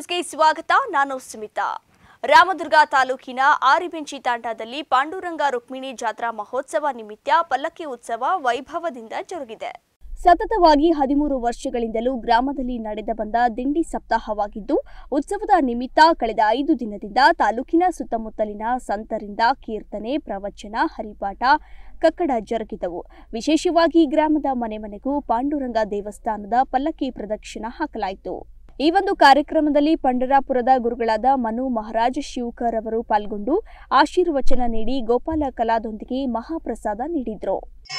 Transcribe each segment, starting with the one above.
ನ್ಯೂಸ್ಗೆ ಸ್ವಾಗತ ನಾನು ಸ್ಮಿತಾ ರಾಮದುರ್ಗ ತಾಲೂಕಿನ ಆರಿಬೆಂಚಿ ತಾಂಡಾದಲ್ಲಿ ಪಾಂಡುರಂಗ ರುಕ್ಮಿಣಿ ಜಾತ್ರಾ ಮಹೋತ್ಸವ ನಿಮಿತ್ತ ಪಲ್ಲಕ್ಕಿ ಉತ್ಸವ ವೈಭವದಿಂದ ಜರುಗಿದೆ ಸತತವಾಗಿ ಹದಿಮೂರು ವರ್ಷಗಳಿಂದಲೂ ಗ್ರಾಮದಲ್ಲಿ ನಡೆದ ಬಂದ ದಿಂಡಿ ಸಪ್ತಾಹವಾಗಿದ್ದು ಉತ್ಸವದ ನಿಮಿತ್ತ ಕಳೆದ ಐದು ದಿನದಿಂದ ತಾಲೂಕಿನ ಸುತ್ತಮುತ್ತಲಿನ ಸಂತರಿಂದ ಕೀರ್ತನೆ ಪ್ರವಚನ ಹರಿಪಾಠ ಕಕ್ಕಡ ಜರುಗಿದವು ವಿಶೇಷವಾಗಿ ಗ್ರಾಮದ ಮನೆ ಮನೆಗೂ ಪಾಂಡುರಂಗ ದೇವಸ್ಥಾನದ ಪಲ್ಲಕ್ಕಿ ಪ್ರದಕ್ಷಿಣ ಹಾಕಲಾಯಿತು ಈ ಒಂದು ಕಾರ್ಯಕ್ರಮದಲ್ಲಿ ಪಂಡರಾಪುರದ ಗುರುಗಳಾದ ಮನು ಮಹಾರಾಜ್ ಶಿವಕರ್ ಅವರು ಪಾಲ್ಗೊಂಡು ಆಶೀರ್ವಚನ ನೀಡಿ ಗೋಪಾಲ ಕಲಾದೊಂದಿಗೆ ಮಹಾಪ್ರಸಾದ ನೀಡಿದ್ರು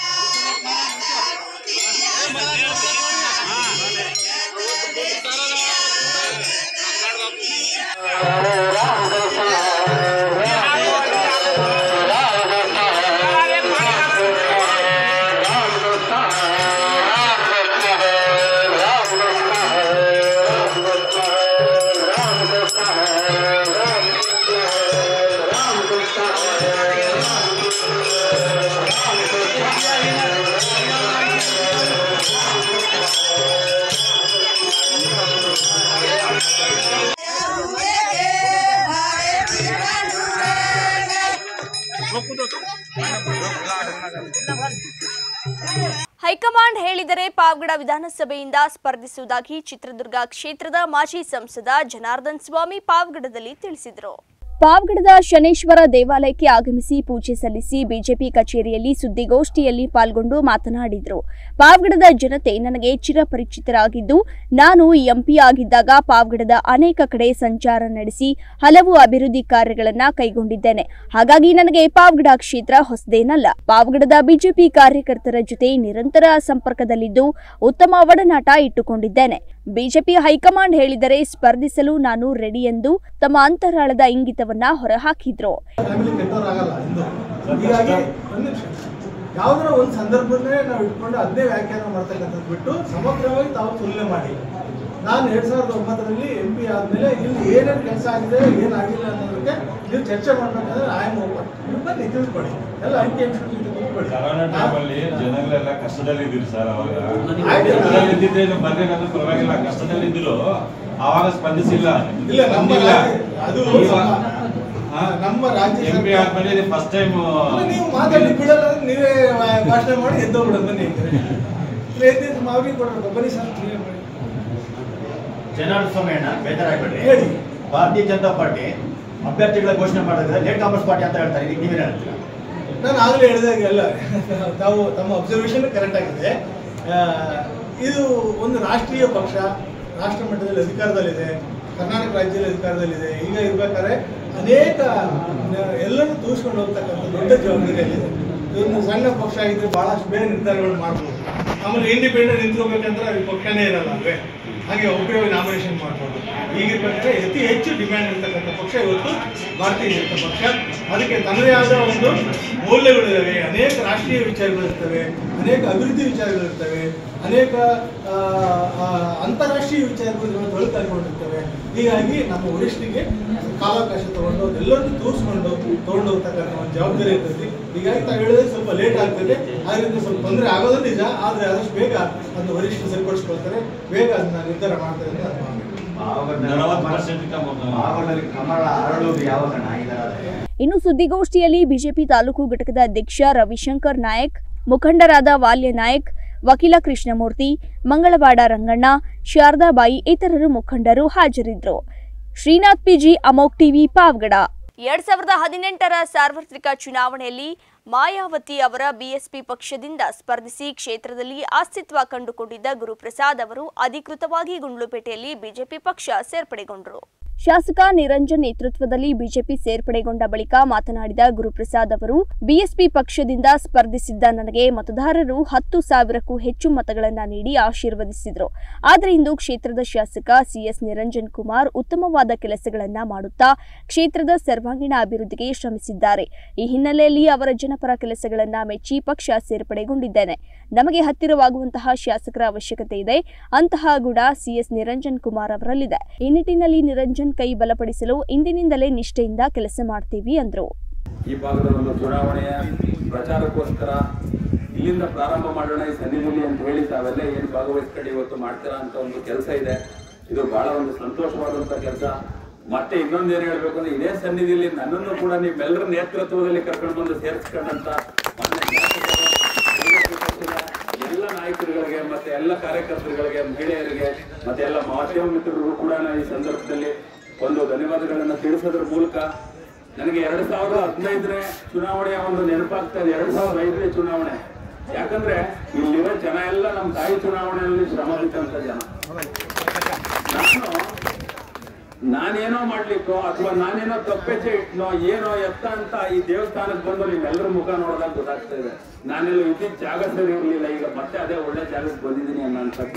ಹೈಕಮಾಂಡ್ ಹೇಳಿದರೆ ಪಾವಗಡ ವಿಧಾನಸಭೆಯಿಂದ ಸ್ಪರ್ಧಿಸುವುದಾಗಿ ಚಿತ್ರದುರ್ಗ ಕ್ಷೇತ್ರದ ಮಾಜಿ ಸಂಸದ ಜನಾರ್ದನ್ ಸ್ವಾಮಿ ಪಾವಗಡದಲ್ಲಿ ತಿಳಿಸಿದರು ಪಾವಗಡದ ಶನೇಶ್ವರ ದೇವಾಲಯಕ್ಕೆ ಆಗಮಿಸಿ ಪೂಜೆ ಸಲ್ಲಿಸಿ ಬಿಜೆಪಿ ಕಚೇರಿಯಲ್ಲಿ ಸುದ್ದಿಗೋಷ್ಠಿಯಲ್ಲಿ ಪಾಲ್ಗೊಂಡು ಮಾತನಾಡಿದರು ಪಾವಗಡದ ಜನತೆ ನನಗೆ ಚಿರಪರಿಚಿತರಾಗಿದ್ದು ನಾನು ಎಂಪಿ ಆಗಿದ್ದಾಗ ಪಾವಗಡದ ಅನೇಕ ಕಡೆ ಸಂಚಾರ ನಡೆಸಿ ಹಲವು ಅಭಿವೃದ್ಧಿ ಕಾರ್ಯಗಳನ್ನು ಕೈಗೊಂಡಿದ್ದೇನೆ ಹಾಗಾಗಿ ನನಗೆ ಪಾವಗಡ ಕ್ಷೇತ್ರ ಹೊಸದೇನಲ್ಲ ಪಾವಗಡದ ಬಿಜೆಪಿ ಕಾರ್ಯಕರ್ತರ ಜೊತೆ ನಿರಂತರ ಸಂಪರ್ಕದಲ್ಲಿದ್ದು ಉತ್ತಮ ಒಡನಾಟ ಇಟ್ಟುಕೊಂಡಿದ್ದೇನೆ ಬಿಜೆಪಿ ಹೈಕಮಾಂಡ್ ಹೇಳಿದರೆ ಸ್ಪರ್ಧಿಸಲು ನಾನು ರೆಡಿ ಎಂದು ತಮ್ಮ ಅಂತರಾಳದ ಇಂಗಿತವನ್ನ ಹೊರಹಾಕಿದ್ರು ಫ್ಯಾಮಿಲಿ ಕೆಟ್ಟವರಾಗಲ್ಲ ಎಂದು ಹೀಗಾಗಿ ಒಂದು ನಿಮಿಷ ಯಾವ್ದಾರ ಒಂದು ಸಂದರ್ಭದಲ್ಲೇ ನಾವು ಇಟ್ಕೊಂಡು ಅದನ್ನೇ ವ್ಯಾಖ್ಯಾನ ಮಾಡ್ತಕ್ಕಂಥದ್ದು ಬಿಟ್ಟು ಸಮಗ್ರವಾಗಿ ತಾವು ತುಲನೆ ಮಾಡಿ ನಾನು ಎರಡ್ ಸಾವಿರದ ಒಂಬತ್ತರಲ್ಲಿ ಎಂ ಪಿ ಆದ್ಮೇಲೆ ಇಲ್ಲಿ ಏನೇನು ಕೆಲಸ ಆಗಿದೆ ಏನಾಗಿಲ್ಲ ಅನ್ನೋದಕ್ಕೆ ನೀವು ಚರ್ಚೆ ಮಾಡ್ಬೇಕಂದ್ರೆ ಐ ಆಮ್ ಓಪನ್ ನೀವು ಬನ್ನಿ ತಿಳ್ಕೊಳ್ಳಿ ಎಲ್ಲ ಅಂಕಿ ಅಂಶಗಳ ಜೊತೆ ತಿಳ್ಕೊಳ್ಳಿ ಕರೋನಾ ಟೈಮಲ್ಲಿ ಜನಗಳೆಲ್ಲ ಕಷ್ಟದಲ್ಲಿ ಇದ್ದೀರಿ ಸರ್ ಅವಾಗ ಆಯ್ತು. ಕಷ್ಟದಲ್ಲಿ ಇದ್ದಿದ್ದೇನು ಬರ್ರಿ ಅನ್ನೋದು ಪರವಾಗಿಲ್ಲ ಕಷ್ಟದಲ್ಲಿ ಇದ್ರು ಆವಾಗ ಸ್ಪಂದಿಸಿಲ್ಲ ಇಲ್ಲ ನಮ್ಮ ಸ್ಪಂದಿಲ್ಲ. ರಾಜ್ಯ- ಅದು ಇವಾಗ- ಹಾ, ನಮ್ಮ ರಾಜ್ಯ ಎಂ ಪಿ ಸರ್ಕಾರ- ಆದ್ಮೇಲೆ ಫಸ್ಟ್ ಟೈಮ್ ಅಲ್ಲ, ನೀವು ಮಾತಾಡಿ ಬಿಡಲ್ಲ ಅಂದ್ರೆ ನೀವೇ ವಾ- ಭಾಷಣ ಮಾಡಿ ಎದ್ದೋಗ್ಬಿಡೋದು ಬನ್ನಿ ಎದ್ದಿದ್ದು ಮಾವಿಗೆ ಕೊಡಬೇಕು ಬನ್ನಿ ಸರ್ ನೀವೇ ಮಾಡಿ. ಜನಾರ್ದ ಸ್ವಾಮಿ ಅಣ್ಣ ಬೇಜಾರಾಗ್ಬೇಡ್ರಿ ಹೇಳಿ ಭಾರತೀಯ ಜನತಾ ಪಾರ್ಟಿ ಅಭ್ಯರ್ಥಿಗಳ ಘೋಷಣೆ ಮಾಡಿದ್ರೆ ಲೇಟ್ ಕಾಮರ್ಸ್ ಪಾರ್ಟಿ ಅಂತ ಹೇಳ್ತಾರೆ ಇದಕ್ಕೆ ನೀವೇನು ಹೇಳ್ತೀರಾ ನಾನು ಆಗಲೇ ಹೇಳಿದಾಗ ಎಲ್ಲ ತಾವು ತಮ್ಮ ಅಬ್ಸರ್ವೇಷನ್ ಕರೆಕ್ಟ್ ಆಗಿದೆ ಆ, ಇದು ಒಂದು ರಾಷ್ಟ್ರೀಯ ಪಕ್ಷ ರಾಷ್ಟ್ರ ಮಟ್ಟದಲ್ಲಿ ಅಧಿಕಾರದಲ್ಲಿದೆ ಕರ್ನಾಟಕ ರಾಜ್ಯದಲ್ಲಿ ಅಧಿಕಾರದಲ್ಲಿದೆ ಈಗ ಇರ್ಬೇಕಾದ್ರೆ ಅನೇಕ ನ- ಎಲ್ಲನೂ ತೂಸ್ಕೊಂಡು ಹೋಗ್ತಕ್ಕಂಥ ದೊಡ್ಡ ಜವಾಬ್ದಾರಿಯಲ್ಲಿದೆ ಇದೊಂದು ಸಣ್ಣ ಪಕ್ಷ ಆಗಿದ್ರೆ ಬಹಳಷ್ಟು ಬೇರೆ ನಿರ್ಧಾರಗಳು ಮಾಡ್ಬೋದು ಆಮೇಲೆ ಇಂಡಿಪೆಂಡೆಂಟ್ ನಿಂತ್ಕೋಬೇಕಂದ್ರೆ ಅಲ್ಲಿ ಪಕ್ಷನೇ ಇರಲ್ಲ ಅಲ್ವೇ ಹಾಗೆ ಒಬ್ಬರೇ ನಾಮಿನೇಷನ್ ಮಾಡ್ಬೋದು ಈಗಿರ್ಬೇಕಾದ್ರೆ ಅತಿ ಹೆಚ್ಚು ಡಿಮ್ಯಾಂಡ್ ಇರ್ತಕ್ಕಂಥ ಪಕ್ಷ ಇವತ್ತು ಭಾರತೀಯ ಜನತಾ ಪಕ್ಷ ಅದಕ್ಕೆ ತನ್ನದೇ ಆದ ಒಂದು ಮೌಲ್ಯಗಳಿದ್ದಾವೆ ಅನೇಕ ರಾಷ್ಟ್ರೀಯ ವಿಚಾರಗಳಿರ್ತವೆ ಅನೇಕ ಅಭಿವೃದ್ಧಿ ವಿಚಾರಗಳಿರ್ತವೆ ಅನೇಕ ಆ, ಆ, ಅಂತಾರಾಷ್ಟ್ರೀಯ ವಿಚಾರಗಳು ತೊಳಕಾಕೊಂಡಿರ್ತವೆ ಹೀಗಾಗಿ ನಮ್ಮ ವರಿಷ್ಠರಿಗೆ ಕಾಲಾವಕಾಶ ತಗೊಂಡು ಅದೆಲ್ಲರನ್ನೂ ತೋರಿಸ್ಕೊಂಡು ತಗೊಂಡು ಹೋಗ್ತಕ್ಕಂಥ ಒಂದು ಜವಾಬ್ದಾರಿ ಇರ್ತದೆ ಹೀಗಾಗಿ ತಾವು ಹೇಳಿದ್ರೆ ಸ್ವಲ್ಪ ಲೇಟ್ ಆಗ್ತದೆ ಅದರಿಂದ ಸ್ವಲ್ಪ ತೊಂದರೆ ಆಗೋದು ನಿಜ ಆದರೆ ಆದಷ್ಟು ಬೇಗ ಅದನ್ನ ವರಿಷ್ಠರು ಸರಿಪಡಿಸ್ಕೊಳ್ತಾರೆ ಬೇಗ ಅದನ್ನ ನಿರ್ಧಾರ ಮಾಡ್ತಾರೆ ಅಂತ ನಾನು ಭಾವನೆ. ನಲವತ್ತು ಪರ್ಸೆಂಟ್ ಕಮ್ಮಿ ಆವರಣದಲ್ಲಿ ಕಮಲ ಅರಳೋದು ಯಾವಾಗ ಇದರಾದ್ರೆ ಇನ್ನು ಸುದ್ದಿಗೋಷ್ಠಿಯಲ್ಲಿ ಬಿಜೆಪಿ ತಾಲೂಕು ಘಟಕದ ಅಧ್ಯಕ್ಷ ರವಿಶಂಕರ್ ನಾಯಕ್ ಮುಖಂಡರಾದ ವಾಲ್ಯ ನಾಯಕ್ ವಕೀಲ ಕೃಷ್ಣಮೂರ್ತಿ ಮಂಗಳವಾಡ ರಂಗಣ್ಣ ಶಾರದಾಬಾಯಿ ಇತರರು ಮುಖಂಡರು ಹಾಜರಿದ್ದರು ಶ್ರೀನಾಥ್ ಪಿಜಿ ಅಮೋಕ್ ಟಿವಿ ಪಾವಗಡ ಎರಡ್ ಸಾವಿರದ ಹದಿನೆಂಟರ ಸಾರ್ವತ್ರಿಕ ಚುನಾವಣೆಯಲ್ಲಿ ಮಾಯಾವತಿ ಅವರ ಬಿಎಸ್ಪಿ ಪಕ್ಷದಿಂದ ಸ್ಪರ್ಧಿಸಿ ಕ್ಷೇತ್ರದಲ್ಲಿ ಅಸ್ತಿತ್ವ ಕಂಡುಕೊಂಡಿದ್ದ ಗುರುಪ್ರಸಾದ್ ಅವರು ಅಧಿಕೃತವಾಗಿ ಗುಂಡ್ಲುಪೇಟೆಯಲ್ಲಿ ಬಿಜೆಪಿ ಪಕ್ಷ ಸೇರ್ಪಡೆಗೊಂಡರು ಶಾಸಕ ನಿರಂಜನ್ ನೇತೃತ್ವದಲ್ಲಿ ಬಿಜೆಪಿ ಸೇರ್ಪಡೆಗೊಂಡ ಬಳಿಕ ಮಾತನಾಡಿದ ಗುರುಪ್ರಸಾದ್ ಅವರು ಬಿಎಸ್ಪಿ ಪಕ್ಷದಿಂದ ಸ್ಪರ್ಧಿಸಿದ್ದ ನನಗೆ ಮತದಾರರು ಹತ್ತು ಸಾವಿರಕ್ಕೂ ಹೆಚ್ಚು ಮತಗಳನ್ನ ನೀಡಿ ಆಶೀರ್ವದಿಸಿದ್ರು ಆದರೆ ಇಂದು ಕ್ಷೇತ್ರದ ಶಾಸಕ ಸಿಎಸ್ ನಿರಂಜನ್ ಕುಮಾರ್ ಉತ್ತಮವಾದ ಕೆಲಸಗಳನ್ನ ಮಾಡುತ್ತಾ ಕ್ಷೇತ್ರದ ಸರ್ವಾಂಗೀಣ ಅಭಿವೃದ್ಧಿಗೆ ಶ್ರಮಿಸಿದ್ದಾರೆ ಈ ಹಿನ್ನೆಲೆಯಲ್ಲಿ ಅವರ ಜನಪರ ಕೆಲಸಗಳನ್ನ ಮೆಚ್ಚಿ ಪಕ್ಷ ಸೇರ್ಪಡೆಗೊಂಡಿದ್ದೇನೆ ನಮಗೆ ಹತ್ತಿರವಾಗುವಂತಹ ಶಾಸಕರ ಅವಶ್ಯಕತೆ ಇದೆ ಅಂತಹ ಗುಣ ಸಿಎಸ್ ನಿರಂಜನ್ ಕುಮಾರ್ ಅವರಲ್ಲಿದೆ ಈ ನಿಟ್ಟಿನಲ್ಲಿ ನಿರಂಜನ್ ಕೈ ಬಲಪಡಿಸಲು ಇಂದಿನಿಂದಲೇ ನಿಷ್ಠೆಯಿಂದ ಕೆಲಸ ಮಾಡ್ತೀವಿ ಅಂದ್ರು ಈ ಭಾಗದ ಒಂದು ಚುನಾವಣೆಯ ಪ್ರಚಾರಕ್ಕೋಸ್ಕರ ಇಲ್ಲಿಂದ ಪ್ರಾರಂಭ ಮಾಡೋಣ ಈ ಸನ್ನಿಧಿಲಿ ಅಂತ ಹೇಳಿ ತಾವೆಲ್ಲ ಏನು ಭಾಗವಹಿಸ್ಕೊಂಡು ಇವತ್ತು ಮಾಡ್ತೀರಾ ಅಂತ ಒಂದು ಕೆಲಸ ಇದೆ ಇದು ಬಹಳ ಒಂದು ಸಂತೋಷವಾದಂತ ಕೆಲಸ ಮತ್ತೆ ಇನ್ನೊಂದು ಏನ್ ಹೇಳ್ಬೇಕು ಅಂದ್ರೆ ಇದೇ ಸನ್ನಿಧಿಯಲ್ಲಿ ನನ್ನನ್ನು ಕೂಡ ನಿಮ್ಮೆಲ್ಲರ ನೇತೃತ್ವದಲ್ಲಿ ಕರ್ಕೊಂಡು ಬಂದು ಸೇರಿಸ್ಕೊಂಡಂತ ಮಾನ್ಯ ಶಾಸಕರು, ವಿರೋಧ ಪಕ್ಷದ ಎಲ್ಲ ನಾಯಕರುಗಳಿಗೆ ಮತ್ತೆ ಎಲ್ಲ ಕಾರ್ಯಕರ್ತರುಗಳಿಗೆ ಮಹಿಳೆಯರಿಗೆ ಮತ್ತೆ ಎಲ್ಲ ಮಾಧ್ಯಮ ಮಿತ್ರರಿಗೂ ಕೂಡ ನಾನು ಈ ಸಂದರ್ಭದಲ್ಲಿ ಒಂದು ಧನ್ಯವಾದಗಳನ್ನು ತಿಳಿಸೋದ್ರ ಮೂಲಕ ನನಗೆ ಎರಡ್ ಸಾವಿರದ ಹದಿನೈದನೇ ಚುನಾವಣೆಯ ಒಂದು ನೆನಪಾಗ್ತಾ ಇದೆ ಎರಡ್ ಸಾವಿರದ ಐದನೇ ಚುನಾವಣೆ ಯಾಕಂದ್ರೆ ಇಲ್ಲಿರೋ ಜನ ಎಲ್ಲ ನಮ್ಮ ತಾಯಿ ಚುನಾವಣೆಯಲ್ಲಿ ಶ್ರಮ ಬಿಟ್ಟಂತ ಜನ ನಾನು ನಾನೇನೋ ಮಾಡ್ಲಿಕ್ಕೋ ಅಥವಾ ನಾನೇನೋ ತಪ್ಪೆಚ್ಚೆ ಇಟ್ನೋ ಏನೋ ಎತ್ತ ಅಂತ ಈ ದೇವಸ್ಥಾನಕ್ಕೆ ಬಂದು ನಿಮ್ಮೆಲ್ಲರ ಮುಖ ನೋಡಿದಾಗ ಗೊತ್ತಾಗ್ತಾ ಇದೆ ನಾನೆಲ್ಲ ಇದ್ದಿದ್ದ ಜಾಗ ಸರಿ ಇರಲಿಲ್ಲ ಈಗ ಮತ್ತೆ ಅದೇ ಒಳ್ಳೆ ಜಾಗಕ್ಕೆ ಬಂದಿದ್ದೀನಿ ಅನ್ನೋಂಥದ್ದು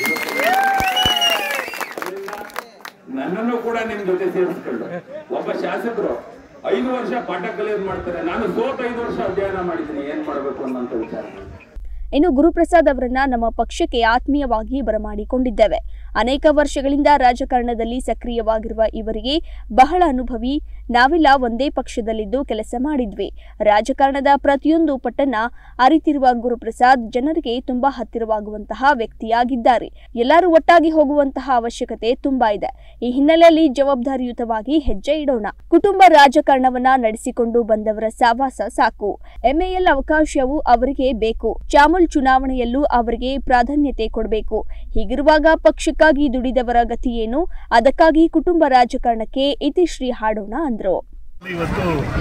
ಅದರಿಂದ ನನ್ನನ್ನು ಕೂಡ ನಿಮ್ ಜೊತೆ ಸೇರಿಸ್ಕೊಂಡು ಒಬ್ಬ ಶಾಸಕರು ಐದು ವರ್ಷ ಪಾಠ ಕಲಿಯೋದು ಮಾಡ್ತಾರೆ ನಾನು ಸೋತ ಐದು ವರ್ಷ ಅಧ್ಯಯನ ಮಾಡಿದ್ದೀನಿ ಏನ್ ಮಾಡ್ಬೇಕು ಅನ್ನೋಂಥ ವಿಚಾರ ಇನ್ನು ಗುರುಪ್ರಸಾದ್ ಅವರನ್ನ ನಮ್ಮ ಪಕ್ಷಕ್ಕೆ ಆತ್ಮೀಯವಾಗಿ ಬರಮಾಡಿಕೊಂಡಿದ್ದೇವೆ ಅನೇಕ ವರ್ಷಗಳಿಂದ ರಾಜಕಾರಣದಲ್ಲಿ ಸಕ್ರಿಯವಾಗಿರುವ ಇವರಿಗೆ ಬಹಳ ಅನುಭವಿ ನಾವೆಲ್ಲ ಒಂದೇ ಪಕ್ಷದಲ್ಲಿದ್ದು ಕೆಲಸ ಮಾಡಿದ್ವಿ ರಾಜಕಾರಣದ ಪ್ರತಿಯೊಂದು ಪಟ್ಟನ್ನ ಅರಿತಿರುವ ಗುರುಪ್ರಸಾದ್ ಜನರಿಗೆ ತುಂಬಾ ಹತ್ತಿರವಾಗುವಂತಹ ವ್ಯಕ್ತಿಯಾಗಿದ್ದಾರೆ ಎಲ್ಲರೂ ಒಟ್ಟಾಗಿ ಹೋಗುವಂತಹ ಅವಶ್ಯಕತೆ ತುಂಬಾ ಇದೆ ಈ ಹಿನ್ನೆಲೆಯಲ್ಲಿ ಜವಾಬ್ದಾರಿಯುತವಾಗಿ ಹೆಜ್ಜೆ ಇಡೋಣ ಕುಟುಂಬ ರಾಜಕಾರಣವನ್ನ ನಡೆಸಿಕೊಂಡು ಬಂದವರ ಸಾವಾಸ ಸಾಕು ಎಂಎಎಲ್ ಅವಕಾಶವು ಅವರಿಗೆ ಬೇಕು ಚಾಮುಲ್ ಚುನಾವಣೆಯಲ್ಲೂ ಅವರಿಗೆ ಪ್ರಾಧಾನ್ಯತೆ ಕೊಡಬೇಕು ಹೀಗಿರುವಾಗ ಪಕ್ಷಕ್ಕಾಗಿ ದುಡಿದವರ ಗತಿ ಏನು ಅದಕ್ಕಾಗಿ ಕುಟುಂಬ ರಾಜಕಾರಣಕ್ಕೆ ಇತಿಶ್ರೀ ಹಾಡೋಣ ಅಂದ್ರು ಇವತ್ತು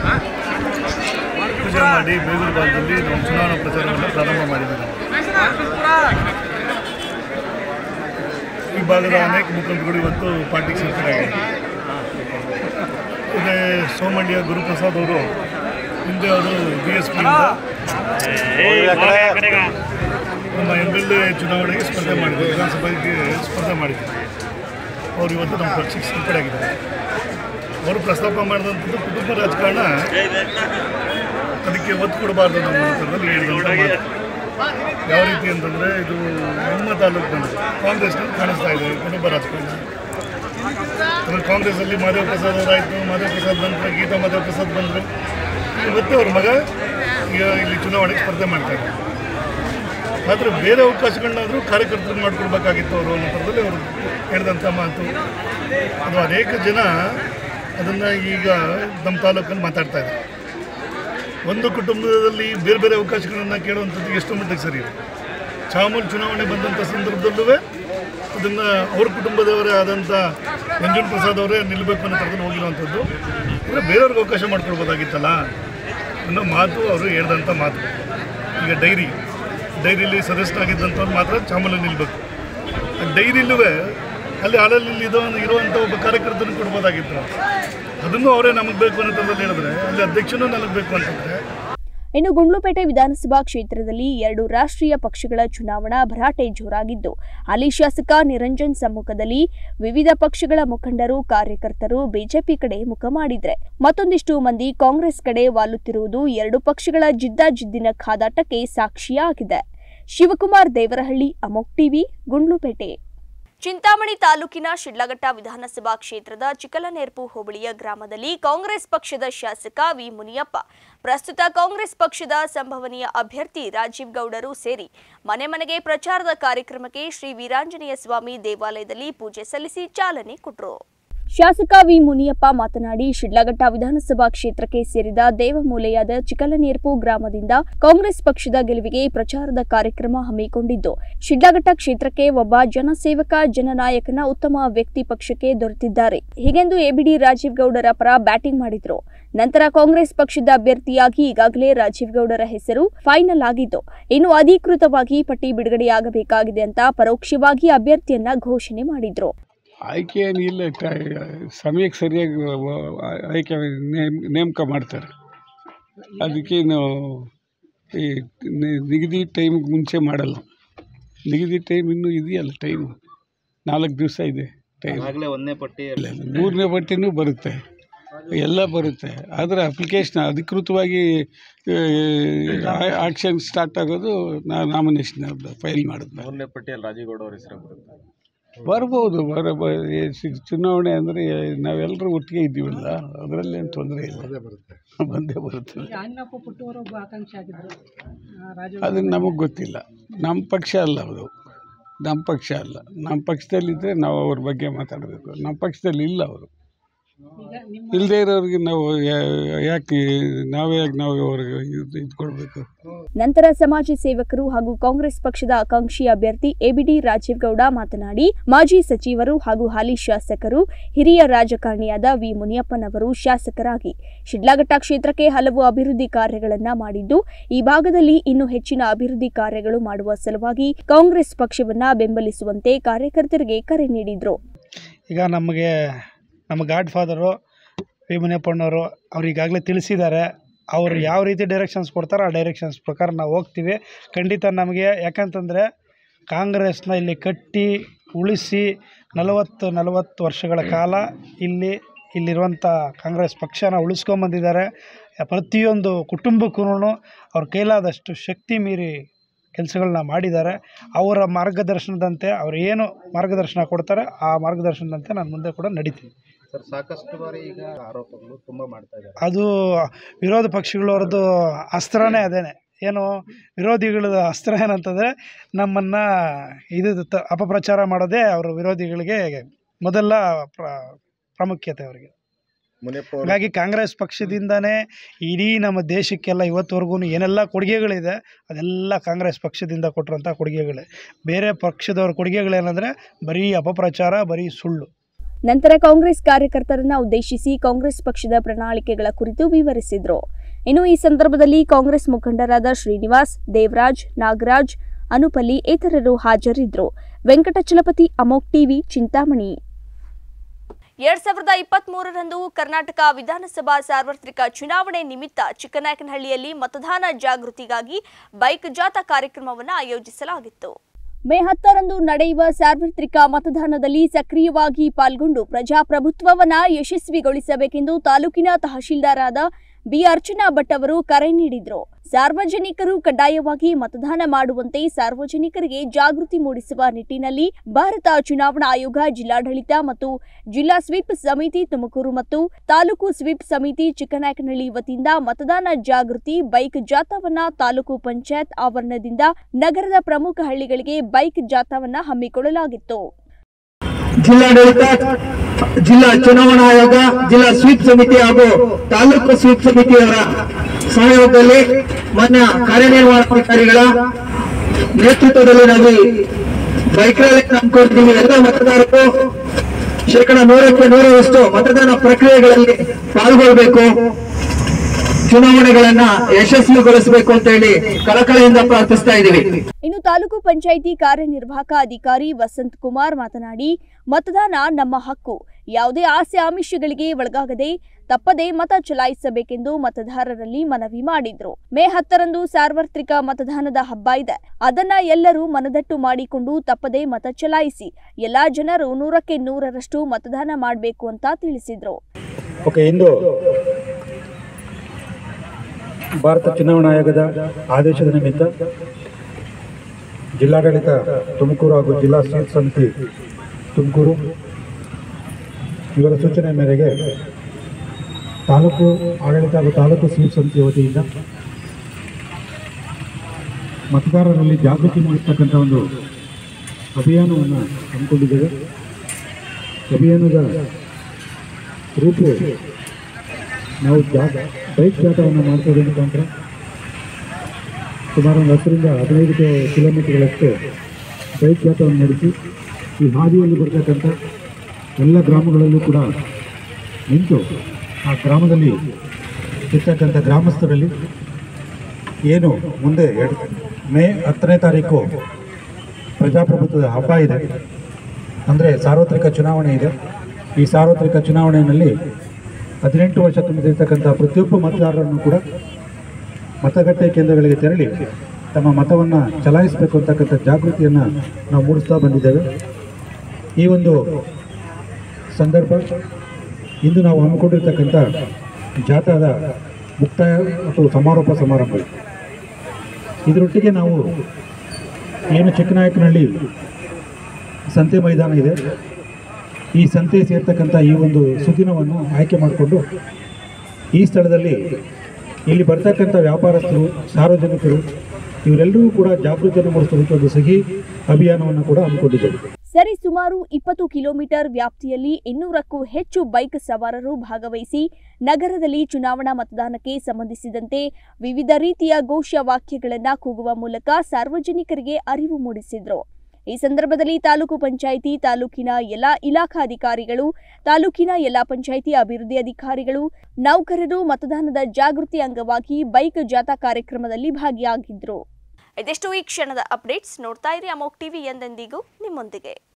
ಪೂಜೆ ಮಾಡಿ ಬೇಗೂರು ಭಾಗದಲ್ಲಿ ನಾವು ಚುನಾವಣಾ ಪ್ರಚಾರವನ್ನು ಪ್ರಾರಂಭ ಮಾಡಿದ್ದೇವೆ ಈ ಭಾಗದ ಅನೇಕ ಮುಖಂಡರುಗಳು ಇವತ್ತು ಪಾರ್ಟಿಗೆ ಸೇರ್ಪಡೆಯಾಗಿದ್ದಾರೆ ಇದೇ ಸೋಮಣ್ಯ ಗುರುಪ್ರಸಾದ್ ಅವರು ಹಿಂದೆ ಅವರು ಬಿ ಎಸ್ ಪಿಯಿಂದ ನಮ್ಮ ಎಮ್ ಎಲ್ ಎ ಚುನಾವಣೆಗೆ ಸ್ಪರ್ಧೆ ಮಾಡಿದ್ರು ವಿಧಾನಸಭೆಗೆ ಸ್ಪರ್ಧೆ ಮಾಡಿದ್ರು ಅವರು ಇವತ್ತು ನಮ್ಮ ಪಕ್ಷಕ್ಕೆ ಸೇರ್ಪಡೆಯಾಗಿದ್ದಾರೆ ಅವರು ಪ್ರಸ್ತಾಪ ಮಾಡಿದಂಥದ್ದು ಕುಟುಂಬ ರಾಜಕಾರಣ ಅದಕ್ಕೆ ಒತ್ತು ಕೊಡಬಾರ್ದು ನಮ್ಮ ಉತ್ತರದಲ್ಲಿ ಹೇಳಿದಂಥ ಮಾತು ಯಾವ ರೀತಿ ಅಂತಂದರೆ ಇದು ನಮ್ಮ ತಾಲೂಕಿನಲ್ಲಿ ಕಾಂಗ್ರೆಸ್ನಲ್ಲಿ ಕಾಣಿಸ್ತಾ ಇದೆ ಕುಟುಂಬ ರಾಜಕಾರಣ ಆಮೇಲೆ ಕಾಂಗ್ರೆಸ್ಸಲ್ಲಿ ಮಾಧವ ಪ್ರಸಾದ್ ಅವರಾಯಿತು ಮಾಧವ ಪ್ರಸಾದ್ ನಂತರ ಗೀತಾ ಮಾಧವ ಪ್ರಸಾದ್ ಬಂದರು ಇವತ್ತು ಅವ್ರ ಮಗ ಈಗ ಇಲ್ಲಿ ಚುನಾವಣೆಗೆ ಸ್ಪರ್ಧೆ ಮಾಡ್ತಾ ಇದ್ದಾರೆ ಆದರೆ ಬೇರೆ ಅವಕಾಶಗಳನ್ನಾದರೂ ಕಾರ್ಯಕರ್ತರಿಗೆ ಮಾಡಿಕೊಡ್ಬೇಕಾಗಿತ್ತು ಅವರು ಅನ್ನೋ ಥರದಲ್ಲಿ ಅವರು ಹೇಳಿದಂಥ ಮಾತು ಅದು ಅನೇಕ ಜನ ಅದನ್ನು ಈಗ ನಮ್ಮ ತಾಲೂಕಲ್ಲಿ ಮಾತಾಡ್ತಾ ಇದ್ದಾರೆ ಒಂದು ಕುಟುಂಬದಲ್ಲಿ ಬೇರೆ ಬೇರೆ ಅವಕಾಶಗಳನ್ನು ಕೇಳುವಂಥದ್ದು ಎಷ್ಟು ಮಟ್ಟಿಗೆ ಸರಿ ಇದೆ ಚಾಮೂಲ್ ಚುನಾವಣೆ ಬಂದಂಥ ಸಂದರ್ಭದಲ್ಲೂ ಅದನ್ನು ಅವ್ರ ಕುಟುಂಬದವರೇ ಆದಂಥ ಮಂಜುನ್ ಪ್ರಸಾದ್ ಅವರೇ ನಿಲ್ಲಬೇಕು ಅನ್ನೋ ಥರದಲ್ಲಿ ಹೋಗಿರುವಂಥದ್ದು ಅಂದರೆ ಬೇರೆಯವ್ರಿಗೆ ಅವಕಾಶ ಮಾಡಿಕೊಡ್ಬೋದಾಗಿತ್ತಲ್ಲ ಅನ್ನೋ ಮಾತು ಅವರು ಹೇಳ್ದಂಥ ಮಾತು ಈಗ ಡೈರಿ ಡೈರಿಲಿ ಸದಸ್ಯನಾಗಿದ್ದಂಥವ್ರು ಮಾತ್ರ ಚಾಮೂಲಲ್ಲಿ ನಿಲ್ಲಬೇಕು ಆ ಡೈರಿಲೂ ಅಲ್ಲಿ ಹಾಲಲ್ಲಿ ಇರೋ ಇರುವಂಥ ಒಬ್ಬ ಕಾರ್ಯಕರ್ತನ ಕೊಡ್ಬೋದಾಗಿತ್ತು ಅದನ್ನು ಅವರೇ ನಮಗೆ ಬೇಕು ಅನ್ನೋ ಥರದಲ್ಲಿ ಹೇಳಿದ್ರೆ ಅಲ್ಲಿ ಅಧ್ಯಕ್ಷನೂ ನನಗೆ ಬೇಕು ಅಂತಂದರೆ ಇನ್ನು ಗುಂಡ್ಲುಪೇಟೆ ವಿಧಾನಸಭಾ ಕ್ಷೇತ್ರದಲ್ಲಿ ಎರಡು ರಾಷ್ಟ್ರೀಯ ಪಕ್ಷಗಳ ಚುನಾವಣಾ ಭರಾಟೆ ಜೋರಾಗಿದ್ದು ಅಲ್ಲಿ ಶಾಸಕ ನಿರಂಜನ್ ಸಮ್ಮುಖದಲ್ಲಿ ವಿವಿಧ ಪಕ್ಷಗಳ ಮುಖಂಡರು ಕಾರ್ಯಕರ್ತರು ಬಿಜೆಪಿ ಕಡೆ ಮುಖ ಮಾಡಿದ್ರೆ ಮತ್ತೊಂದಿಷ್ಟು ಮಂದಿ ಕಾಂಗ್ರೆಸ್ ಕಡೆ ವಾಲುತ್ತಿರುವುದು ಎರಡು ಪಕ್ಷಗಳ ಜಿದ್ದಾಜಿದ್ದಿನ ಕಾದಾಟಕ್ಕೆ ಸಾಕ್ಷಿಯಾಗಿದೆ ಶಿವಕುಮಾರ್ ದೇವರಹಳ್ಳಿ ಅಮೋಕ್ ಟಿವಿ ಗುಂಡ್ಲುಪೇಟೆ ಚಿಂತಾಮಣಿ ತಾಲೂಕಿನ ಶಿಡ್ಲಘಟ್ಟ ವಿಧಾನಸಭಾ ಕ್ಷೇತ್ರದ ಚಿಕ್ಕಲನೇರ್ಪು ಹೋಬಳಿಯ ಗ್ರಾಮದಲ್ಲಿ ಕಾಂಗ್ರೆಸ್ ಪಕ್ಷದ ಶಾಸಕ ವಿ ಮುನಿಯಪ್ಪ ಪ್ರಸ್ತುತ ಕಾಂಗ್ರೆಸ್ ಪಕ್ಷದ ಸಂಭವನೀಯ ಅಭ್ಯರ್ಥಿ ರಾಜೀವ್ ಗೌಡರು ಸೇರಿ ಮನೆ ಮನೆಗೆ ಪ್ರಚಾರದ ಕಾರ್ಯಕ್ರಮಕ್ಕೆ ಶ್ರೀ ವೀರಾಂಜನೇಯ ಸ್ವಾಮಿ ದೇವಾಲಯದಲ್ಲಿ ಪೂಜೆ ಸಲ್ಲಿಸಿ ಚಾಲನೆ ಕೊಟ್ಟರು ಶಾಸಕ ವಿ ಮುನಿಯಪ್ಪ ಮಾತನಾಡಿ ಶಿಡ್ಲಘಟ್ಟ ವಿಧಾನಸಭಾ ಕ್ಷೇತ್ರಕ್ಕೆ ಸೇರಿದ ದೇವಮೂಲೆಯಾದ ಚಿಕ್ಕಲನೇರ್ಪು ಗ್ರಾಮದಿಂದ ಕಾಂಗ್ರೆಸ್ ಪಕ್ಷದ ಗೆಲುವಿಗೆ ಪ್ರಚಾರದ ಕಾರ್ಯಕ್ರಮ ಹಮ್ಮಿಕೊಂಡಿದ್ದು ಶಿಡ್ಲಘಟ್ಟ ಕ್ಷೇತ್ರಕ್ಕೆ ಒಬ್ಬ ಜನಸೇವಕ ಜನನಾಯಕನ ಉತ್ತಮ ವ್ಯಕ್ತಿ ಪಕ್ಷಕ್ಕೆ ದೊರೆತಿದ್ದಾರೆ ಹೀಗೆಂದು ಎಬಿಡಿ ರಾಜೀವ್ ಗೌಡರ ಪರ ಬ್ಯಾಟಿಂಗ್ ಮಾಡಿದ್ರು ನಂತರ ಕಾಂಗ್ರೆಸ್ ಪಕ್ಷದ ಅಭ್ಯರ್ಥಿಯಾಗಿ ಈಗಾಗಲೇ ರಾಜೀವ್ ಗೌಡರ ಹೆಸರು ಫೈನಲ್ ಆಗಿದ್ದು ಇನ್ನು ಅಧಿಕೃತವಾಗಿ ಪಟ್ಟಿ ಬಿಡುಗಡೆಯಾಗಬೇಕಾಗಿದೆ ಅಂತ ಪರೋಕ್ಷವಾಗಿ ಅಭ್ಯರ್ಥಿಯನ್ನ ಘೋಷಣೆ ಮಾಡಿದ್ರು ಆಯ್ಕೆ ಏನಿಲ್ಲ ಟ- ಸಮಯಕ್ಕೆ ಸರಿಯಾಗಿ ವ- ವ- ಆಯ್ಕೆ ನೇಮ್ ನೇಮಕ ಮಾಡ್ತಾರೆ ಅದಕ್ಕೇನು ಈ ನಿ- ನಿಗದಿ ಟೈಮಿಗೆ ಮುಂಚೆ ಮಾಡಲ್ಲ ನಿಗದಿ ಟೈಮ್ ಇನ್ನೂ ಇದೆಯಲ್ಲ ಟೈಮು ನಾಲ್ಕು ದಿವಸ ಇದೆ ಟೈಮ್ ಆಗಲೇ ಒಂದನೇ ಪಟ್ಟಿ ಮೂರನೇ ಪಟ್ಟಿನೂ ಬರುತ್ತೆ ಎಲ್ಲ ಬರುತ್ತೆ ಆದರೆ ಅಪ್ಲಿಕೇಶನ್ ಅಧಿಕೃತವಾಗಿ ಆಕ್ಷನ್ ಸ್ಟಾರ್ಟ್ ಆಗೋದು ನಾ ನಾಮಿನೇಷನ್ ಫೈಲ್ ಮಾಡಿದ್ಮೇಲೆ ಮೂರನೇ ಪಟ್ಟಿಯಲ್ಲಿ ರಾಜೀವ್ಗೌಡ ಅವ್ರ ಹೆಸರು ಬರುತ್ತೆ ಬರ್ಬೋದು ಬರ ಬ- ಈ ಸಿ- ಚುನಾವಣೆ ಅಂದರೆ ನಾವೆಲ್ಲರೂ ಒಟ್ಟಿಗೆ ಇದ್ದೀವಲ್ಲ ಅದರಲ್ಲೇನು ತೊಂದರೆ ಇಲ್ಲ ಬಂದೇ ಬರುತ್ತೆ ಅಣ್ಣಪ್ಪ ಪುಟ್ಟವರು ಒಬ್ಬ ಆಕಾಂಕ್ಷಿ ಆಗಿದ್ರು ಆ, ರಾಜು ಅದು ನಮಗೆ ಗೊತ್ತಿಲ್ಲ ನಮ್ಮ ಪಕ್ಷ ಅಲ್ಲ ಅದು ನಮ್ಮ ಪಕ್ಷ ಅಲ್ಲ ನಮ್ಮ ಪಕ್ಷದಲ್ಲಿದ್ದರೆ ನಾವು ಅವ್ರ ಬಗ್ಗೆ ಮಾತಾಡಬೇಕು ನಮ್ಮ ಪಕ್ಷದಲ್ಲಿ ಇಲ್ಲ ಅವರು ಇಲ್ಲದೇ ಇರೋರಿಗೆ ನಾವು ಯಾ- ಯಾಕೆ ನಾವೇ ಯಾಕೆ ನಾವು ಅವ್ರಿಗೆ ಇದು ಇದು ಕೊಡಬೇಕು ನಂತರ ಸಮಾಜ ಸೇವಕರು ಹಾಗೂ ಕಾಂಗ್ರೆಸ್ ಪಕ್ಷದ ಆಕಾಂಕ್ಷಿ ಅಭ್ಯರ್ಥಿ ಎಬಿಡಿ ರಾಜೀವ್ಗೌಡ ಮಾತನಾಡಿ ಮಾಜಿ ಸಚಿವರು ಹಾಗೂ ಹಾಲಿ ಶಾಸಕರು ಹಿರಿಯ ರಾಜಕಾರಣಿಯಾದ ವಿ ಮುನಿಯಪ್ಪನವರು ಶಾಸಕರಾಗಿ ಶಿಡ್ಲಘಟ್ಟ ಕ್ಷೇತ್ರಕ್ಕೆ ಹಲವು ಅಭಿವೃದ್ಧಿ ಕಾರ್ಯಗಳನ್ನ ಮಾಡಿದ್ದು ಈ ಭಾಗದಲ್ಲಿ ಇನ್ನೂ ಹೆಚ್ಚಿನ ಅಭಿವೃದ್ಧಿ ಕಾರ್ಯಗಳು ಮಾಡುವ ಸಲುವಾಗಿ ಕಾಂಗ್ರೆಸ್ ಪಕ್ಷವನ್ನ ಬೆಂಬಲಿಸುವಂತೆ ಕಾರ್ಯಕರ್ತರಿಗೆ ಕರೆ ನೀಡಿದ್ರು ಈಗ ನಮಗೆ ನಮ್ಮ ಗಾಡ್ ಫಾದರು ವಿ ಮುನಿಯಪ್ಪಣ್ಣವರು ಅವ್ರು ಈಗಾಗಲೇ ತಿಳಿಸಿದ್ದಾರೆ ಅವರು ಯಾವ ರೀತಿ ಡೈರೆಕ್ಷನ್ಸ್ ಕೊಡ್ತಾರೋ ಆ ಡೈರೆಕ್ಷನ್ಸ್ ಪ್ರಕಾರ ನಾವು ಹೋಗ್ತೀವಿ ಖಂಡಿತ ನಮಗೆ ಯಾಕಂತಂದರೆ ಕಾಂಗ್ರೆಸ್ನ ಇಲ್ಲಿ ಕಟ್ಟಿ ಉಳಿಸಿ ನಲವತ್ತು ನಲವತ್ತು ವರ್ಷಗಳ ಕಾಲ ಇಲ್ಲಿ ಇಲ್ಲಿರುವಂಥ ಕಾಂಗ್ರೆಸ್ ಪಕ್ಷನ ಉಳಿಸ್ಕೊಂಬಂದಿದ್ದಾರೆ ಪ್ರತಿಯೊಂದು ಕುಟುಂಬಕ್ಕೂ ಅವ್ರ ಕೈಲಾದಷ್ಟು ಶಕ್ತಿ ಮೀರಿ ಕೆಲಸಗಳನ್ನ ಮಾಡಿದ್ದಾರೆ ಅವರ ಮಾರ್ಗದರ್ಶನದಂತೆ ಅವ್ರು ಏನು ಮಾರ್ಗದರ್ಶನ ಕೊಡ್ತಾರೆ ಆ ಮಾರ್ಗದರ್ಶನದಂತೆ ನಾನು ಮುಂದೆ ಕೂಡ ನಡೀತೀನಿ ಸರ್ ಸಾಕಷ್ಟು ಬಾರಿ ಈಗ ಆರೋಪಗಳು ತುಂಬ ಮಾಡ್ತಾ ಇದ್ದಾರೆ ಅದು ವಿರೋಧ ಪಕ್ಷಗಳವ್ರದ್ದು ಅಸ್ತ್ರನೇ ಅದೇನೆ ಏನು ವಿರೋಧಿಗಳ ಅಸ್ತ್ರ ಏನಂತಂದರೆ ನಮ್ಮನ್ನು ಇದು ತ- ಅಪಪ್ರಚಾರ ಮಾಡೋದೇ ಅವರು ವಿರೋಧಿಗಳಿಗೆ ಮೊದಲ ಪ್ರ ಪ್ರಾಮುಖ್ಯತೆ ಅವರಿಗೆ ಮುನಿಯಪ್ಪ ಅವರು ಹಾಗಾಗಿ ಕಾಂಗ್ರೆಸ್ ಪಕ್ಷದಿಂದನೇ ಇಡೀ ನಮ್ಮ ದೇಶಕ್ಕೆಲ್ಲ ಇವತ್ತುವರೆಗೂ ಏನೆಲ್ಲ ಕೊಡುಗೆಗಳಿದೆ ಅದೆಲ್ಲ ಕಾಂಗ್ರೆಸ್ ಪಕ್ಷದಿಂದ ಕೊಟ್ಟಿರೋಂಥ ಕೊಡುಗೆಗಳೇ ಬೇರೆ ಪಕ್ಷದವ್ರ ಕೊಡುಗೆಗಳೇನೆಂದರೆ ಬರೀ ಅಪಪ್ರಚಾರ ಬರೀ ಸುಳ್ಳು ನಂತರ ಕಾಂಗ್ರೆಸ್ ಕಾರ್ಯಕರ್ತರನ್ನ ಉದ್ದೇಶಿಸಿ ಕಾಂಗ್ರೆಸ್ ಪಕ್ಷದ ಪ್ರಣಾಳಿಕೆಗಳ ಕುರಿತು ವಿವರಿಸಿದ್ರು ಇನ್ನು ಈ ಸಂದರ್ಭದಲ್ಲಿ ಕಾಂಗ್ರೆಸ್ ಮುಖಂಡರಾದ ಶ್ರೀನಿವಾಸ್ ದೇವರಾಜ್ ನಾಗರಾಜ್ ಅನುಪಲ್ಲಿ ಇತರರು ಹಾಜರಿದ್ದರು ವೆಂಕಟಚಲಪತಿ ಅಮೋಕ್ ಟಿವಿ ಚಿಂತಾಮಣಿ ಎರಡ್ ಸಾವಿರದ ಇಪ್ಪತ್ತ್ ಮೂರರಂದು ಕರ್ನಾಟಕ ವಿಧಾನಸಭಾ ಸಾರ್ವತ್ರಿಕ ಚುನಾವಣೆ ನಿಮಿತ್ತ ಚಿಕ್ಕನಾಯಕನಹಳ್ಳಿಯಲ್ಲಿ ಮತದಾನ ಜಾಗೃತಿಗಾಗಿ ಬೈಕ್ ಜಾಥಾ ಕಾರ್ಯಕ್ರಮವನ್ನು ಆಯೋಜಿಸಲಾಗಿತ್ತು ಮೇ ಹತ್ತರಂದು ನಡೆಯುವ ಸಾರ್ವತ್ರಿಕ ಮತದಾನದಲ್ಲಿ ಸಕ್ರಿಯವಾಗಿ ಪಾಲ್ಗೊಂಡು ಪ್ರಜಾಪ್ರಭುತ್ವವನ್ನ ಯಶಸ್ವಿಗೊಳಿಸಬೇಕೆಂದು ತಾಲೂಕಿನ ತಹಶೀಲ್ದಾರ್ ಆದ ಬಿ ಅರ್ಚನಾ ಭಟ್ ಅವರು ಕರೆ ನೀಡಿದ್ರು ಸಾರ್ವಜನಿಕರು ಕಡ್ಡಾಯವಾಗಿ ಮತದಾನ ಮಾಡುವಂತೆ ಸಾರ್ವಜನಿಕರಿಗೆ ಜಾಗೃತಿ ಮೂಡಿಸುವ ನಿಟ್ಟಿನಲ್ಲಿ ಭಾರತ ಚುನಾವಣಾ ಆಯೋಗ ಜಿಲ್ಲಾಡಳಿತ ಮತ್ತು ಜಿಲ್ಲಾ ಸ್ವೀಪ್ ಸಮಿತಿ ತುಮಕೂರು ಮತ್ತು ತಾಲೂಕು ಸ್ವೀಪ್ ಸಮಿತಿ ಚಿಕ್ಕನಾಯಕನಹಳ್ಳಿ ವತಿಯಿಂದ ಮತದಾನ ಜಾಗೃತಿ ಬೈಕ್ ಜಾಥಾವನ್ನ ತಾಲೂಕು ಪಂಚಾಯತ್ ಆವರಣದಿಂದ ನಗರದ ಪ್ರಮುಖ ಹಳ್ಳಿಗಳಿಗೆ ಬೈಕ್ ಜಾಥಾವನ್ನ ಹಮ್ಮಿಕೊಳ್ಳಲಾಗಿತ್ತು ಜಿಲ್ಲಾಡಳಿತ ಜಿಲ್ಲಾ ಚುನಾವಣಾ ಆಯೋಗ ಜಿಲ್ಲಾ ಸ್ವೀಪ್ ಸಮಿತಿ ಹಾಗೂ ತಾಲೂಕು ಸ್ವೀಪ್ ಸಮಿತಿಯವರ ಸಹಯೋಗದಲ್ಲಿ ಮಾನ್ಯ ಕಾರ್ಯನಿರ್ವಹಣಾಧಿಕಾರಿಗಳ ನೇತೃತ್ವದಲ್ಲಿ ನಾವು ಈ ಬೈಕ್ ರ್ಯಾಲಿ ಹಮ್ಮಿಕೊಂಡಿದ್ದೀವಿ ಎಲ್ಲ ಮತದಾರರು ಶೇಕಡ ನೂರಕ್ಕೆ ನೂರರಷ್ಟು ಮತದಾನ ಪ್ರಕ್ರಿಯೆಗಳಲ್ಲಿ ಪಾಲ್ಗೊಳ್ಬೇಕು ಚುನಾವಣೆಗಳನ್ನ ಯಶಸ್ವಿಗೊಳಿಸಬೇಕು ಅಂತ ಹೇಳಿ ಕಳಕಳಿಯಿಂದ ಪ್ರಾರ್ಥಿಸ್ತಾ ಇದ್ದೀವಿ ಇನ್ನು ತಾಲೂಕು ಪಂಚಾಯಿತಿ ಕಾರ್ಯನಿರ್ವಾಹಕ ಅಧಿಕಾರಿ ವಸಂತ್ ಕುಮಾರ್ ಮಾತನಾಡಿ ಮತದಾನ ನಮ್ಮ ಹಕ್ಕು ಯಾವುದೇ ಆಸೆ ಆಮಿಷಗಳಿಗೆ ಒಳಗಾಗದೆ ತಪ್ಪದೆ ಮತ ಚಲಾಯಿಸಬೇಕೆಂದು ಮತದಾರರಲ್ಲಿ ಮನವಿ ಮಾಡಿದ್ರು ಮೇ ಹತ್ತರಂದು ಸಾರ್ವತ್ರಿಕ ಮತದಾನದ ಹಬ್ಬ ಇದೆ ಅದನ್ನ ಎಲ್ಲರೂ ಮನದಟ್ಟು ಮಾಡಿಕೊಂಡು ತಪ್ಪದೆ ಮತ ಚಲಾಯಿಸಿ ಎಲ್ಲಾ ಜನರು ನೂರಕ್ಕೆ ನೂರರಷ್ಟು ಮತದಾನ ಮಾಡಬೇಕು ಅಂತ ತಿಳಿಸಿದ್ರು ಓಕೆ ಇಂದು ಭಾರತ ಚುನಾವಣಾ ಆಯೋಗದ ಆದೇಶದ ನಿಮಿತ್ತ ಜಿಲ್ಲಾಡಳಿತ ತುಮಕೂರು ಹಾಗೂ ಜಿಲ್ಲಾ ಸ್ವೀಪ್ ಸಮಿತಿ ತುಮಕೂರು ಇವರ ಸೂಚನೆ ಮೇರೆಗೆ ತಾಲೂಕು ಆಡಳಿತ ಹಾಗೂ ತಾಲೂಕು ಸ್ವೀಪ್ ಸಮಿತಿ ವತಿಯಿಂದ ಮತದಾರರಲ್ಲಿ ಜಾಗೃತಿ ಮೂಡಿಸ್ತಕ್ಕಂಥ ಒಂದು ಅಭಿಯಾನವನ್ನು ಹಮ್ಮಿಕೊಂಡಿದ್ದೇವೆ ಅಭಿಯಾನದ ರೂಪು ನಾವು ಜಾ ಬೈಕ್ ಜಾಥವನ್ನು ಮಾಡ್ತೇವೆ ಮುಖಾಂತರ ಸುಮಾರು ಒಂದು ಹತ್ತರಿಂದ ಹದಿನೈದು ಕಿ- ಕಿಲೋಮೀಟರ್ಗಳಷ್ಟು ಬೈಕ್ ಜಾಥವನ್ನು ನಡೆಸಿ ಈ ಹಾದಿಯಲ್ಲಿ ಬರ್ತಕ್ಕಂಥ ಎಲ್ಲ ಗ್ರಾಮಗಳಲ್ಲೂ ಕೂಡ ನಿಂತು ಆ ಗ್ರಾಮದಲ್ಲಿ ಇರ್ತಕ್ಕಂಥ ಗ್ರಾಮಸ್ಥರಲ್ಲಿ ಏನು ಮುಂದೆ ಎರಡು ಮೇ ಹತ್ತನೇ ತಾರೀಕು ಪ್ರಜಾಪ್ರಭುತ್ವದ ಹಬ್ಬ ಇದೆ ಅಂದರೆ ಸಾರ್ವತ್ರಿಕ ಚುನಾವಣೆ ಇದೆ ಈ ಸಾರ್ವತ್ರಿಕ ಚುನಾವಣೆಯಲ್ಲಿ ಹದಿನೆಂಟು ವರ್ಷ ತುಂಬಿದಿರ್ತಕ್ಕಂಥ ಪ್ರತಿಯೊಬ್ಬ ಮತದಾರರನ್ನು ಕೂಡ ಮತಗಟ್ಟೆ ಕೇಂದ್ರಗಳಿಗೆ ತೆರಳಿ ತಮ್ಮ ಮತವನ್ನು ಚಲಾಯಿಸಬೇಕು ಅಂತಕ್ಕಂಥ ಜಾಗೃತಿಯನ್ನು ನಾವು ಮೂಡಿಸ್ತಾ ಬಂದಿದ್ದೇವೆ ಈ ಒಂದು ಸಂದರ್ಭ ಇಂದು ನಾವು ಹಮ್ಮಿಕೊಂಡಿರ್ತಕ್ಕಂಥ ಜಾಥಾದ ಮುಕ್ತಾಯ ಮತ್ತು ಸಮಾರೋಪ ಸಮಾರಂಭ ಇದರೊಟ್ಟಿಗೆ ನಾವು ಏನು ಚಿಕ್ಕನಾಯಕನಹಳ್ಳಿ ಸಂತೆ ಮೈದಾನ ಇದೆ ಈ ಸಂತೆ ಸೇರ್ತಕ್ಕಂಥ ಈ ಒಂದು ಸುದಿನವನ್ನು ಆಯ್ಕೆ ಮಾಡಿಕೊಂಡು ಈ ಸ್ಥಳದಲ್ಲಿ ಇಲ್ಲಿ ಬರ್ತಕ್ಕಂಥ ವ್ಯಾಪಾರಸ್ಥರು ಸಾರ್ವಜನಿಕರು ಇವರೆಲ್ಲರೂ ಕೂಡ ಜಾಗೃತಿಯನ್ನು ಮೂಡಿಸೋದಕ್ಕೆ ಒಂದು ಸಿಹಿ ಅಭಿಯಾನವನ್ನು ಕೂಡ ಹಮ್ಮಿಕೊಂಡಿದ್ದೇವೆ ಸರಿ ಸುಮಾರು ಇಪ್ಪತ್ತು ಕಿಲೋಮೀಟರ್ ವ್ಯಾಪ್ತಿಯಲ್ಲಿ ಇನ್ನೂರಕ್ಕೂ ಹೆಚ್ಚು ಬೈಕ್ ಸವಾರರು ಭಾಗವಹಿಸಿ ನಗರದಲ್ಲಿ ಚುನಾವಣಾ ಮತದಾನಕ್ಕೆ ಸಂಬಂಧಿಸಿದಂತೆ ವಿವಿಧ ರೀತಿಯ ಘೋಷವಾಕ್ಯಗಳನ್ನು ಕೂಗುವ ಮೂಲಕ ಸಾರ್ವಜನಿಕರಿಗೆ ಅರಿವು ಮೂಡಿಸಿದ್ರು ಈ ಸಂದರ್ಭದಲ್ಲಿ ತಾಲೂಕು ಪಂಚಾಯಿತಿ ತಾಲೂಕಿನ ಎಲ್ಲ ಇಲಾಖಾಧಿಕಾರಿಗಳು ತಾಲೂಕಿನ ಎಲ್ಲ ಪಂಚಾಯಿತಿ ಅಭಿವೃದ್ಧಿ ಅಧಿಕಾರಿಗಳು ನೌಕರರು ಮತದಾನದ ಜಾಗೃತಿ ಅಂಗವಾಗಿ ಬೈಕ್ ಜಾಥಾ ಕಾರ್ಯಕ್ರಮದಲ್ಲಿ ಭಾಗಿಯಾಗಿದ್ರು ಇದೆಷ್ಟು ಈ ಕ್ಷಣದ ಅಪ್ಡೇಟ್ಸ್ ನೋಡ್ತಾ ಇರಿ ಅಮೋಕ್ ಟಿವಿ ಎಂದೆಂದಿಗೂ ನಿಮ್ಮೊಂದಿಗೆ